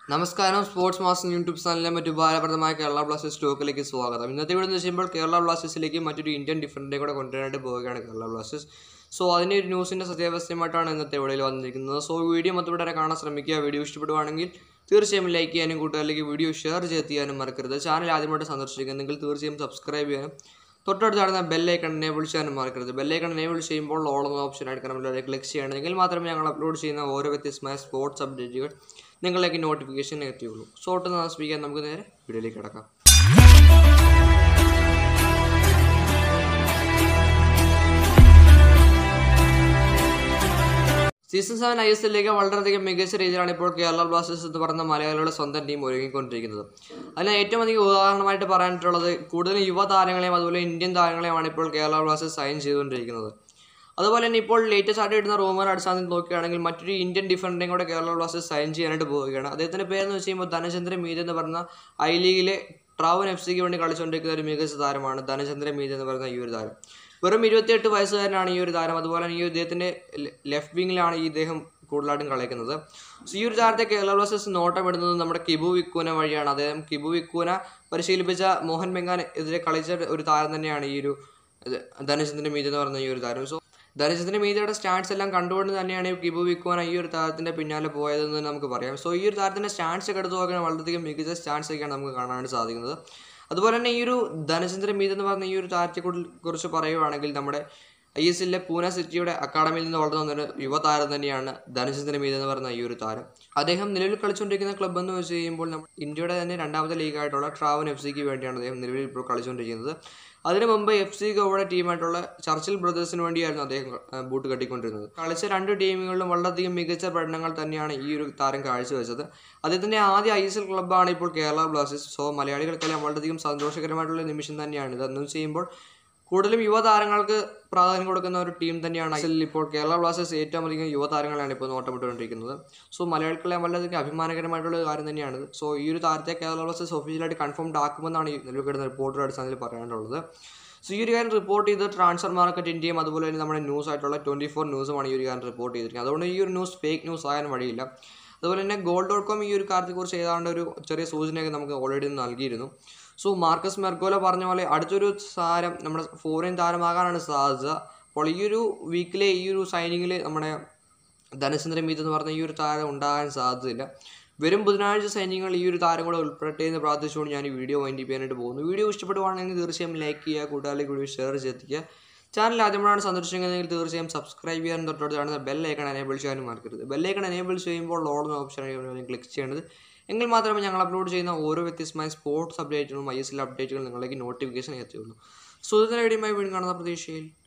നമസ്കാരം sports master YouTube ചാനലിലെ മറ്റു ഭാരപ്രദമായ കേരള ബ്ലാസ്റ്റേഴ്സ് സ്റ്റോക്കിലേക്ക് സ്വാഗതം ഇന്നത്തെ വീഡിയോ എന്ന് വെച്ചുമ്പോൾ കേരള ബ്ലാസ്റ്റേഴ്സിലേക്ക് മറ്റൊരു ഇന്ത്യൻ ഡിഫൻഡിനെ കൂടെ കൊണ്ടുവരാനായിട്ട് പോവുകയാണ് കേരള ബ്ലാസ്റ്റേഴ്സ് സോ അതിൻ്റെ ഒരു ന്യൂസിൻ്റെ സത്യാവസ്ഥയുമായിട്ടാണ് ഇന്നത്തെ വീഡിയോയിൽ വന്നിരിക്കുന്നത് സോ വീഡിയോ മൊത്തം വരെ കാണാൻ ശ്രമിക്കുക വീഡിയോ ഇഷ്ടപ്പെടുവാണെങ്കിൽ തീർച്ചയായും ലൈക്ക് ചെയ്യാനും കൂട്ടുകാരിലേക്ക് വീഡിയോ ഷെയർ ചെയ്ത് ചെയ്യാനും മറക്കരുത് ചാനൽ ആദ്യമായിട്ട് സന്ദർശിക്കുന്നെങ്കിൽ തീർച്ചയായും സബ്സ്ക്രൈബ് ചെയ്യാനും തൊട്ടടുത്ത് കാണുന്ന ബെല്ലൈക്കൺ എനേബിൾ ചെയ്യാനും മറക്കരുത് ബെല്ലൈക്കൺ എനേബിൾ ചെയ്യുമ്പോൾ ഓൾ എന്ന ഓപ്ഷൻ എടുക്കണം ക്ലിക്ക് ചെയ്യണമെങ്കിൽ മാത്രമേ ഞങ്ങൾ അപ്ലോഡ് ചെയ്യുന്ന ഓരോ വ്യത്യസ്തമായ സ്പോർട്സ് അപ്ഡേറ്റുകൾ നിങ്ങളിലേക്ക് നോട്ടിഫിക്കേഷൻ എത്തിയുള്ളൂ സോ ഒട്ടും താമസിപ്പിക്കാൻ നമുക്ക് നേരെ വീഡിയോയിലേക്ക് കിടക്കാം സീസൺ സെവൻ ഐ എസ് എല്ലിലേക്ക് വളരെയധികം മികച്ച രീതിയിലാണ് ഇപ്പോൾ കേരള ബ്ലാസ്റ്റേഴ്സ് എന്ന് പറയുന്ന മലയാളികളുടെ സ്വന്തം ടീം ഒരുങ്ങിക്കൊണ്ടിരിക്കുന്നത് അതിന് ഏറ്റവും അധികം ഉദാഹരണമായിട്ട് പറയാനായിട്ടുള്ളത് കൂടുതലും യുവതാരങ്ങളെയും അതുപോലെ ഇന്ത്യൻ താരങ്ങളെയുമാണ് ഇപ്പോൾ കേരള ബ്ലാസ്റ്റേഴ്സ് സൈൻ ചെയ്തുകൊണ്ടിരിക്കുന്നത് അതുപോലെ തന്നെ ഇപ്പോൾ ലേറ്റസ്റ്റ് ആയിട്ട് ഇടുന്ന റൂമർ അടിസ്ഥാനത്തിൽ നോക്കുകയാണെങ്കിൽ മറ്റൊരു ഇന്ത്യൻ ഡിഫൻഡറിനെയും കൂടെ കേരള ബ്ലാസ്റ്റേഴ്സ് സൈൻ ചെയ്യാനായിട്ട് പോവുകയാണ് അദ്ദേഹത്തിൻ്റെ പേരെന്ന് വെച്ച് കഴിയുമ്പോൾ ധനചന്ദ്രൻ മീത് എന്ന് പറയുന്ന ഐ ലീഗിലെ ട്രാവൻ എഫ് സിക്ക് വേണ്ടി കളിച്ചുകൊണ്ടിരിക്കുന്ന ഒരു മികച്ച താരമാണ് ധനചന്ദ്രൻ മീത് എന്ന് പറയുന്ന ഈ ഒരു താരം വെറും ഇരുപത്തിയെട്ട് വയസ്സുകാരനാണ് ഈ ഒരു താരം അതുപോലെ തന്നെ ഈ ഇദ്ദേഹത്തിൻ്റെ ലെഫ്റ്റ് വിങ്ങിലാണ് ഈ ഇദ്ദേഹം കൂടുതലായിട്ടും കളിക്കുന്നത് സോ ഈ ഒരു താരത്തെ കേരള ബ്ലാസ്റ്റേഴ്സ് നോട്ടമിടുന്നത് നമ്മുടെ കിബു വിക്കൂന വഴിയാണ് അദ്ദേഹം കിബു വിക്കൂന പരിശീലിപ്പിച്ച മോഹൻ ബെങ്കാൻ എതിരെ കളിച്ച ഒരു താരം തന്നെയാണ് ഈ ഒരു ധനചന്ദ്രൻ മീത് എന്ന് പറയുന്ന ഈ ഒരു താരം സോ ധനചന്ദ്രൻ മീതയുടെ സ്റ്റാൻസ് എല്ലാം കണ്ടുകൊണ്ട് തന്നെയാണ് ഈ കിബു വിക്കുവാൻ ഈ ഒരു താരത്തിൻ്റെ പിന്നാലെ പോയതെന്ന് നമുക്ക് പറയാം സോ ഈ ഒരു താരത്തിൻ്റെ സ്റ്റാൻസ് ഒക്കെ എടുത്ത് നോക്കുകയാണെങ്കിൽ വളരെയധികം മികച്ച സ്റ്റാൻസ് ഒക്കെയാണ് നമുക്ക് കാണാനായിട്ട് സാധിക്കുന്നത് അതുപോലെ തന്നെ ഈ ഒരു ധനചന്ദ്രൻ മീത് എന്ന് പറഞ്ഞ ഈ ഒരു താരത്തെ കുറിച്ച് പറയുവാണെങ്കിൽ നമ്മുടെ ഐ എസ് എല്ലിലെ പൂനെ സിറ്റിയുടെ അക്കാഡമിയിൽ നിന്ന് വളർന്നു വന്നൊരു യുവതാരം തന്നെയാണ് ധനചന്ദ്രൻ മീത് എന്ന് പറയുന്ന ഈ ഒരു താരം അദ്ദേഹം നിലവിൽ കളിച്ചുകൊണ്ടിരിക്കുന്ന ക്ലബ്ബ് എന്ന് വെച്ച് കഴിയുമ്പോൾ നമ്മൾ ഇന്ത്യയുടെ തന്നെ രണ്ടാമത്തെ ലീഗായിട്ടുള്ള ട്രാവൻ എഫ് സിക്ക് വേണ്ടിയാണ് അദ്ദേഹം നിലവിൽ ഇപ്പോൾ കളിച്ചുകൊണ്ടിരിക്കുന്നത് അതിനു മുമ്പ് എഫ് സി ഗോവയുടെ ടീമായിട്ടുള്ള ചർച്ചിൽ ബ്രദേഴ്സിന് വേണ്ടിയായിരുന്നു അദ്ദേഹം ബൂട്ട് കെട്ടിക്കൊണ്ടിരുന്നത് കളിച്ച രണ്ട് ടീമുകളിലും വളരെയധികം മികച്ച പഠനങ്ങൾ തന്നെയാണ് ഈ ഒരു താരം കാഴ്ചവെച്ചത് അദ്ദേഹത്തിൻ്റെ ആദ്യ ഐ എസ് എൽ ക്ലബ്ബാണ് ഇപ്പോൾ കേരള ബ്ലാസ്റ്റേഴ്സ് സോ മലയാളികൾക്കെല്ലാം വളരെയധികം സന്തോഷകരമായിട്ടുള്ള നിമിഷം തന്നെയാണ് ഇത് എന്ന് ചെയ്യുമ്പോൾ കൂടുതലും യുവതാരങ്ങൾക്ക് പ്രാധാന്യം കൊടുക്കുന്ന ഒരു ടീം തന്നെയാണ് ഐ എസ് എല്ലിൽ ഇപ്പോൾ കേരള ബ്ലാസ്റ്റേഴ്സ് ഏറ്റവും അധികം യുവതാരങ്ങളാണ് ഇപ്പോൾ നോട്ടമിട്ടുകൊണ്ടിരിക്കുന്നത് സോ മലയാളികളെ വളരെയധികം അഭിമാനകരമായിട്ടുള്ള ഒരു കാര്യം തന്നെയാണ് സോ ഈ ഒരു താരത്തെ കേരള ബ്ലാസ്റ്റേഴ്സ് ഒഫീഷ്യലായിട്ട് കൺഫേംഡ് ആക്കുമെന്നാണ് ഈ നിലവിൽ കിടന്ന റിപ്പോർട്ടറുടെ അടിസ്ഥാനത്തിൽ പറയാനുള്ളത് സോ ഈ ഒരു കാര്യം റിപ്പോർട്ട് ചെയ്ത് ട്രാൻസ്ഫർ മാർക്കറ്റ് ഇന്ത്യയും അതുപോലെ തന്നെ നമ്മുടെ ന്യൂസ് ആയിട്ടുള്ള ട്വൻറ്റി ഫോർ ന്യൂസുമാണ് ഈ ഒരു കാര്യം റിപ്പോർട്ട് ചെയ്തിരിക്കുന്നത് അതുകൊണ്ട് ഈ ഒരു ന്യൂസ് ഫേക്ക് ന്യൂസ് ആകാൻ വഴിയില്ല അതുപോലെ തന്നെ ഗോൾഡ് ഡോട്ട് കോം ഈ ഒരു കാര്യത്തെക്കുറിച്ച് ഏതാണ്ട് ഒരു ചെറിയ സൂചനയൊക്കെ നമുക്ക് ഓൾറെഡി നൽകിയിരുന്നു സോ മാർക്കസ് മെർഗോല പറഞ്ഞ പോലെ അടുത്തൊരു താരം നമ്മുടെ ഫോറിൻ താരമാകാനാണ് സാധ്യത അപ്പോൾ ഈ ഒരു വീക്കിലെ ഈ ഒരു സൈനിങ്ങിൽ നമ്മുടെ ധനചന്ദ്രൻ മീത് എന്ന് പറഞ്ഞ ഈ ഒരു താരം ഉണ്ടാകാൻ സാധ്യതയില്ല വരും ബുധനാഴ്ച സൈന്യങ്ങൾ ഈ ഒരു താരം കൂടെ ഉൾപ്പെടട്ടെ എന്ന് പ്രാർത്ഥിച്ചുകൊണ്ട് ഞാൻ ഈ വീഡിയോ വൈൻഡ് ചെയ്യാനായിട്ട് പോകുന്നു വീഡിയോ ഇഷ്ടപ്പെടുവാണെങ്കിൽ തീർച്ചയായും ലൈക്ക് ചെയ്യുക കൂട്ടുകാരിലേക്ക് വീഡിയോ ഷെയർ ചെയ്തിരിക്കുക ചാനൽ ആദ്യമായാണ് സന്ദർശിക്കുന്നതെങ്കിൽ തീർച്ചയായും സബ്സ്ക്രൈബ് ചെയ്യാൻ തൊട്ടടുത്ത് കാണുന്ന ബെൽ ഐക്കൺ എനേബിൾ ചെയ്യാനും മറക്കരുത് ബെൽ ഐക്കൺ എനേബിൾ ചെയ്യുമ്പോൾ ഓടുന്ന ഓപ്ഷൻ ക്ലിക്ക് ചെയ്യേണ്ടത് എങ്കിൽ മാത്രമേ ഞങ്ങൾ അപ്ലോഡ് ചെയ്യുന്ന ഓരോ വ്യത്യസ്തമായ സ്പോർട്സ് അപ്ഡേറ്റുകളും ഐ എസ് എൽ അപ്ഡേറ്റുകളും നിങ്ങളിലേക്ക് നോട്ടിഫിക്കേഷൻ എത്തുകയുള്ളൂ സുഹൃത്തിൻ്റെ വീഡിയോയുമായി വീണ്ടും കാണുന്ന പ്രതീക്ഷയിൽ